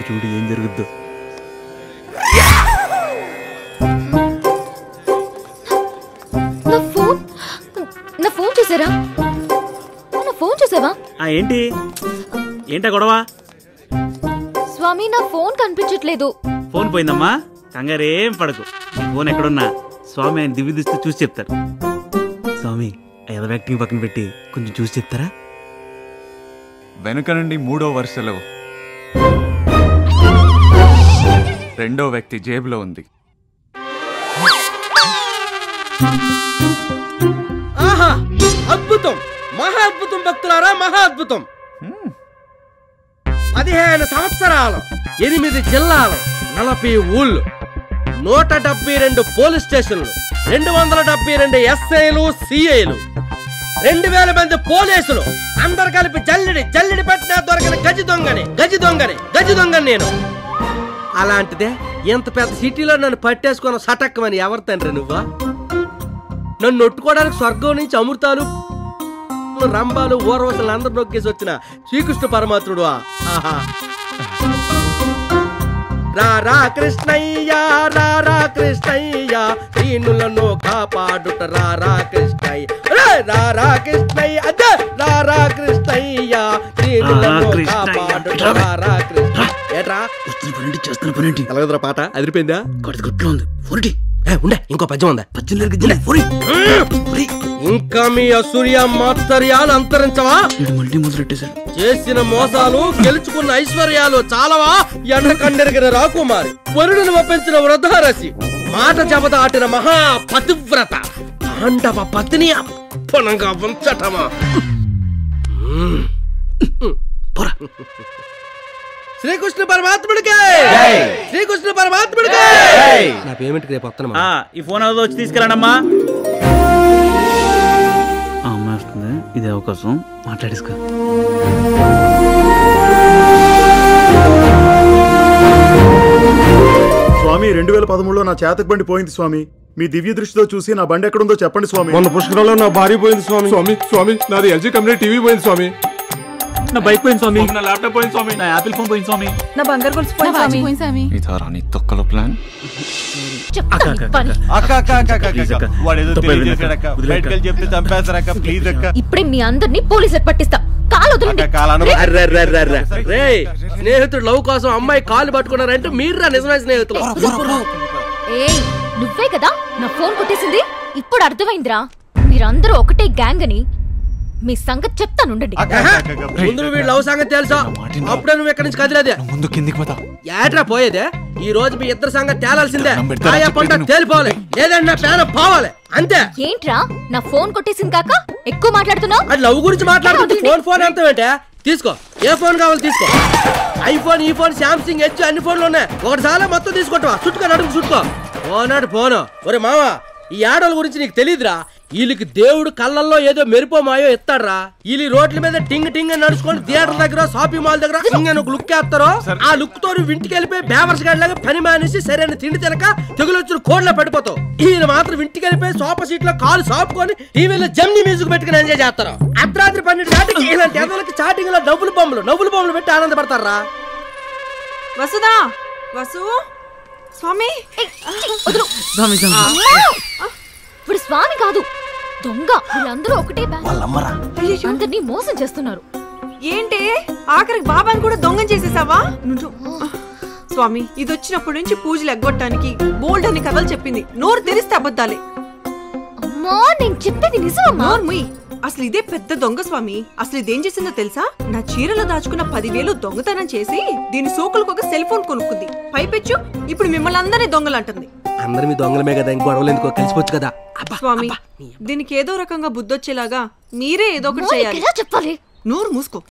ఇప్పుడు చూడు ఏం జరుగుద్దో నా ఫోన్ నా ఫోన్ చూసారా నా ఫోన్ చూసావా ఆ ఏంటి ఏంటా గొడవ స్వామి నా ఫోన్ కనిపించట్లేదు ఫోన్ పోయిందమ్మా కంగారేం పడకు నీ ఫోన్ ఎక్కడున్నా స్వామి ఆయన దివ్య దృష్టి చూసి చెప్తారు స్వామి ఎద యాక్టింగ్ పక్కన పెట్టి కొంచెం చూసి చెప్తారా వెనుక నుండి మూడో వరుసలో రెండో వ్యక్తి జేబులో ఉంది ఆహా అద్భుతం మహా అద్భుతం భక్తులారా మహా అద్భుతం పదిహేను సంవత్సరాలు ఎనిమిది జిల్లాలు నలభై ఊళ్ళు నూట డెబ్బై రెండు పోలీస్ స్టేషన్లు రెండు వందల డెబ్బై రెండు ఎస్ఐలు సిఐలు రెండు వేల మంది పోలీసులు అందరు కలిపి జల్లిడి జల్లిడి పట్టినా దొరకని గజి దొంగని గజి దొంగని గజి దొంగని నేను అలాంటిదే ఇంత పెద్ద సిటీలో నన్ను పట్టేసుకున్న సటక్కమని ఎవరు తండ్రి నువ్వా నన్ను నొట్టుకోవడానికి స్వర్గం నుంచి అమృతాలు రంబాలు ఊర్వశలు అందరు నొక్కేసి వచ్చిన శ్రీకృష్ణ పరమాత్ముడు ఆహా రా రా కృష్ణయ్య రా రా కృష్ణయ్య దీనులను కాపాడుట రా రా కృష్ణయ్య రే, రా రా కృష్ణయ్య అదే రా రా కృష్ణయ్య దీనులను కృష్ణయ్య. కాపాడుట రా రా కృష్ణ ఏట్రా వస్తున్న పనేంటి చేస్తున్న పనేంటి ఎలాగదురా పాట అదిరిపోయిందా కొడుకు గుట్లో ఉంది ఫోన్టి ఏ, ఉండే ఇంకో పద్యం ఉందా పచ్చిన దగ్గర ఫోన్ ఇంకా మీ అసూర్య మాత్సర్యాలు అంతరించవా మల్టీ మొదలెట్టేశాడు చేసిన మోసాలు గెలుచుకున్న ఐశ్వర్యాలు చాలవా ఎండకండెరిగిన రాకుమారి వరుణుని ఒప్పించిన వృద్ధారసి మాట జబదాటిన మహా పతివ్రత పాండవ పతిని అప్పనంగా ఉంచటమా శ్రీకృష్ణ పరమాత్ముడికే శ్రీకృష్ణ పరమాత్ముడికే నా పేమెంట్ రేపు వస్తాను ఆ, ఈ ఫోన్ ఏదో వచ్చి తీసుకెళ్ళండమ్మా ఆ అమ్మాయి వస్తుంది ఇది అవకాశం మాట్లాడేసుకో స్వామి రెండు వేల పదమూడులో నా చేతకు బండి పోయింది స్వామి మీ దివ్య దృష్టితో చూసి నా బండి ఎక్కడుందో చెప్పండి స్వామి మొన్న పుష్కరంలో నా భార్య పోయింది స్వామి స్వామి స్వామి నాది ఎల్జీ కంపెనీ టీవీ పోయింది స్వామి నా బైక్ పోయింది స్వామి నా ల్యాప్టాప్ పోయింది స్వామి నా యాపిల్ ఫోన్ పోయింది స్వామి నా బంగారు గొలుసు పోయింది స్వామి ఇదారా నీ తొక్కలో ప్లాన్ చెప్తాను నీ పని అక్క అక్క అక్క అక్క, Please అక్క అక్క. వాడేదో తప్పైపోయింది తెలియజేసాడక్క అక్క. వదిలేయ్ అక్క. బయటకెళ్ళి చెప్తే చంపేస్తారక్క ప్లీజ్ అక్క ఇప్పుడే మీ అందరినీ పోలీసులకు పట్టిస్తా కాలు వదలండి అక్క కాలాను రే స్నేహితుడు లవ్ కోసం అమ్మాయి కాలు పట్టుకున్నారంటే మీర్రా నిజమైన స్నేహితులు ఏయ్ నువ్వే కదా నా ఫోన్ కొట్టేసింది ఇప్పుడు అర్థమైందిరా మీరందరూ ఒకటే గ్యాంగ్ అని మీ సంగతి చెప్తానుండండి అక్క అక్క, అక్క, అక్క, please ముందు వీళ్ళ లవ్ సంగతి తెలుసా అప్పుడే నువ్వు ఎక్కడి నుంచి కదిలేదే ముందు కిందికి పోతా ఏట్రా పోయేదే ఈ రోజు మీ ఇద్దరు సంగతి తేలాల్సిందే దండం పెడతారా? ఆయా పంట చెప్పేది తేలిపోవాలి లేదంటే నా పేన పోవాలి అంతే ఏంట్రా నా ఫోన్ కొట్టేసింది కాక ఎక్కువ మాట్లాడుతున్నావు అది లవ్ గురించి మాట్లాడుతుంటే ఫోన్ ఫోన్ ఎంత ఏంటే తీసుకో ఏ ఫోన్ కావాలి తీసుకో ఐఫోన్ ఈ ఫోన్ శాంసంగ్ హెచ్ అన్ని ఫోన్లు ఉన్నాయి ఒకటి చాలా మొత్తం తీసుకుంటావా చుట్టుకో నడుము చుట్టుకో ఫోనాడు ఫోను ఒరే మావా ఈ ఆడోళ్ళ గురించి నీకు తెలియదురా వీళ్ళకి దేవుడు కళ్ళల్లో ఏదో మెరుపో మాయో ఎత్తాడ్రా వీళ్ళు ఈ రోడ్ల మీద టింగ్ టింగ్ అని నడుచుకొని థియేటర్ దగ్గర షాపింగ్ మాల్ దగ్గర ఇంగ ఒక లుక్ వేస్తారో ఆ లుక్ తో నువ్వు ఇంటికి వెళ్ళిపోయి బేవర్స్ లాగా పని మానేసి సరైన తిండి తినక తెగులొచ్చిన కోడ్లో పడిపోతావు ఈయన మాత్రం ఇంటికి వెళ్ళిపోయి సోఫా సీట్ లో కాలు సాపుకొని టీవీలో జమ్ని మ్యూజిక్ పెట్టుకుని ఎంజాయ్ చేస్తారు అర్ధరాత్రి పన్నెండు గంటకి ఇలాంటి ఎదలకి చాటింగ్ లో డబ్బులు బొమ్మలు నవ్వులు బొమ్మలు పెట్టి ఆనందపడతారా వసుదా వసు స్వామి వదులు. స్వామి స్వామి అమ్మా! ఇప్పుడు స్వామి కాదు దొంగ వీళ్ళందరూ ఒకటే బ్యాంక్ అయ్యయ్యో. అందరినీ మోసం చేస్తున్నారు ఏంటి ఆఖరికి బాబాని కూడా దొంగం చేసేసావా నువ్వు స్వామి ఇది వచ్చినప్పటి నుంచి పూజలు ఎగ్గొట్టడానికి బోల్డ్ అని కథలు చెప్పింది నోరు తెరిస్తే అబద్ధాలే అమ్మా నేను చెప్పేది నిజమమ్మా నోరు ముయ్ అసలు ఇదే పెద్ద దొంగ స్వామి అసలు ఇదేం చేసిందో తెలుసా నా చీరలో దాచుకున్న పదివేలు దొంగతనం చేసి దీని సోకులకు ఒక సెల్ ఫోన్ కొనుక్కుంది పైపెచ్చు ఇప్పుడు మిమ్మల్ని అందరినీ దొంగలంటుంది అందరి మీ దొంగలమే కదా ఇంకో గొడవలు ఎందుకో కలిసిపోవచ్చు కదా అబ్బా, స్వామి అబ్బా. దీనికి ఏదో రకంగా బుద్ధొచ్చేలాగా మీరే ఏదో ఒకటి అమ్మా, నీకు చేయాలి ఎలా చెప్పాలి నోరు మూసుకో